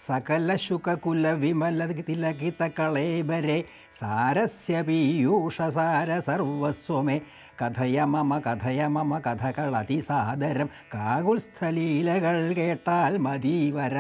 സകല ശുകകുല വിമല തിലകിത കളേബരെ സാരസ്യ പീയൂഷസാര സർവസ്വമേ കഥയ മമ കഥയ മമ കഥകളതിസാദരം കാകുൽസ്ഥലീലകൾ കേട്ടാൽ മതീവര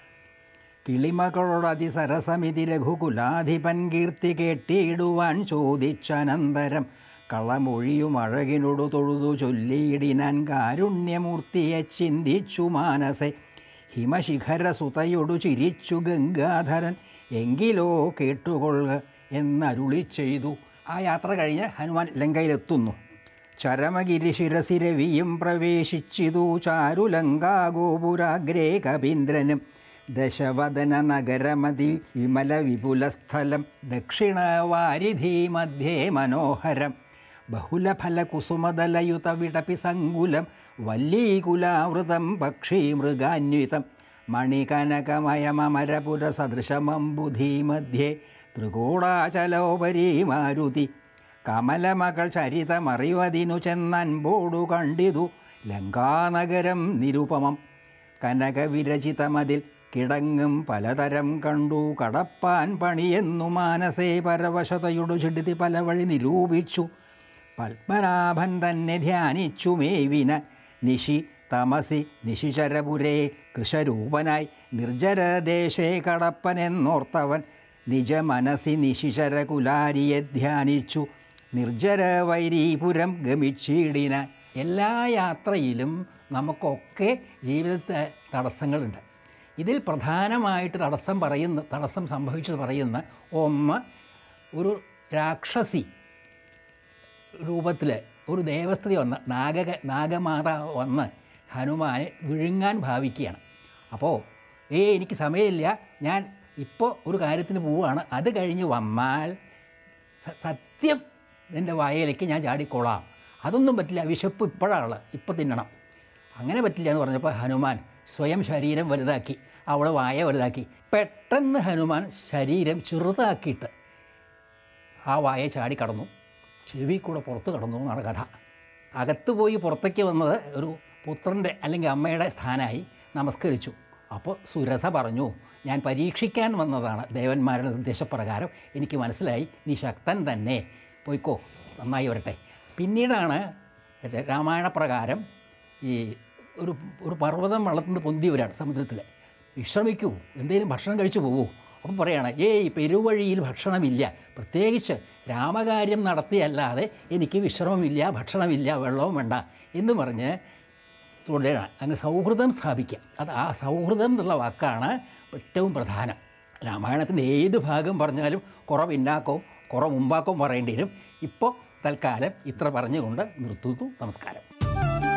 കിളിമകളോടതിസരസമിതി രഘുകുലാധിപൻ കീർത്തി കേട്ടിടുവാൻ ചോദിച്ചനന്തരം കളമൊഴിയും അഴകിനോടു തൊഴുതു ചൊല്ലിയിടിനാൻ കാരുണ്യമൂർത്തിയെ ചിന്തിച്ചു മാനസെ ഹിമശിഖരസുതയൊടു ചിരിച്ചു ഗംഗാധരൻ എങ്കിലോ കേട്ടുകൊള്ളുക എന്നരുളി ചെയ്തു ആ യാത്ര കഴിഞ്ഞ് ഹനുമാൻ ലങ്കയിലെത്തുന്നു ചരമഗിരി ശിരസിരവിയും പ്രവേശിച്ചിതു ചാരുലങ്കാഗോപുരാഗ്രേ കവീന്ദ്രനും ദശവദന നഗരമതി വിമല വിപുലസ്ഥലം ദക്ഷിണവാരിധി മധ്യേ മനോഹരം ബഹുലഫലകുസുമദലയുത വിടപി സങ്കുലം വല്ലീകുലാവൃതം പക്ഷീമൃഗാന്വിതം മണികനകമയമരപുരസദൃശമംബുധി മധ്യേ ത്രികൂടാചലോപരി മാരുതി കമലമകൾ ചരിതമറിവതിനു ചെന്നൻപോടു കണ്ടിതു ലങ്കാനഗരം നിരുപമം കനകവിരചിതമതിൽ കിടങ്ങും പലതരം കണ്ടു കടപ്പാൻ പണിയെന്നു മാനസേ പരവശതയൊടു ചിടിതി പല വഴി നിരൂപിച്ചു പത്മനാഭൻ തന്നെ ധ്യാനിച്ചു മേവിന നിശി തമസി നിശിചരപുരേ കൃഷരൂപനായി നിർജ്ജരദേശേ കടപ്പനെന്നോർത്തവൻ നിജ മനസി നിശിചരകുലാരിയെ ധ്യാനിച്ചു നിർജ്ജര വൈരീപുരം ഗമിച്ചിടിന എല്ലാ യാത്രയിലും നമുക്കൊക്കെ ജീവിതത്തെ തടസ്സങ്ങളുണ്ട് ഇതിൽ പ്രധാനമായിട്ട് തടസ്സം പറയുന്ന തടസ്സം സംഭവിച്ചത് പറയുന്ന ഒന്ന് ഒരു രാക്ഷസി രൂപത്തിൽ ഒരു ദേവസ്ത്രീ വന്ന് നാഗക നാഗമാത വന്ന് ഹനുമാനെ വിഴുങ്ങാൻ ഭാവിക്കുകയാണ് അപ്പോൾ ഏ എനിക്ക് സമയമില്ല ഞാൻ ഇപ്പോൾ ഒരു കാര്യത്തിന് പോവുകയാണ് അത് കഴിഞ്ഞ് വന്നാൽ സ- സത്യം എൻ്റെ വായയിലേക്ക് ഞാൻ ചാടിക്കോളാം അതൊന്നും പറ്റില്ല വിശപ്പ് ഇപ്പോഴാണ് ഇപ്പം തിന്നണം അങ്ങനെ പറ്റില്ല എന്ന് പറഞ്ഞപ്പോൾ ഹനുമാൻ സ്വയം ശരീരം വലുതാക്കി അവളെ വായ വലുതാക്കി പെട്ടെന്ന് ഹനുമാൻ ശരീരം ചെറുതാക്കിയിട്ട് ആ വായ ചാടി കടന്നു ചെവി കൂടെ പുറത്ത് കടന്നു എന്നാണ് കഥ അകത്ത് പോയി പുറത്തേക്ക് വന്നത് ഒരു പുത്രൻ്റെ അല്ലെങ്കിൽ അമ്മയുടെ സ്ഥാനമായി നമസ്കരിച്ചു അപ്പോൾ സുരസ പറഞ്ഞു ഞാൻ പരീക്ഷിക്കാൻ വന്നതാണ് ദേവന്മാരുടെ നിർദ്ദേശപ്രകാരം എനിക്ക് മനസ്സിലായി നീ ശക്തൻ തന്നെ പോയിക്കോ നന്നായി വരട്ടെ പിന്നീടാണ് രാമായണ പ്രകാരം ഈ ഒരു ഒരു പർവ്വതം വളർത്തുന്നത് പൊന്തി വരാണ് സമുദ്രത്തിൽ വിശ്രമിക്കൂ എന്തെങ്കിലും ഭക്ഷണം കഴിച്ചു പോകൂ അപ്പം പറയാണ് ഏയ് പെരുവഴിയിൽ ഭക്ഷണമില്ല പ്രത്യേകിച്ച് രാമകാര്യം നടത്തിയല്ലാതെ എനിക്ക് വിശ്രമമില്ല ഭക്ഷണമില്ല വെള്ളവും വേണ്ട എന്ന് പറഞ്ഞ് തുടരണം അങ്ങനെ സൗഹൃദം സ്ഥാപിക്കുക അത് ആ സൗഹൃദം എന്നുള്ള വാക്കാണ് ഏറ്റവും പ്രധാനം രാമായണത്തിൻ്റെ ഏത് ഭാഗം പറഞ്ഞാലും കുറേ പിന്നാക്കവും കുറേ മുമ്പാക്കവും പറയേണ്ടി വരും ഇപ്പോൾ തൽക്കാലം ഇത്ര പറഞ്ഞുകൊണ്ട് നിർത്തുന്നു നമസ്കാരം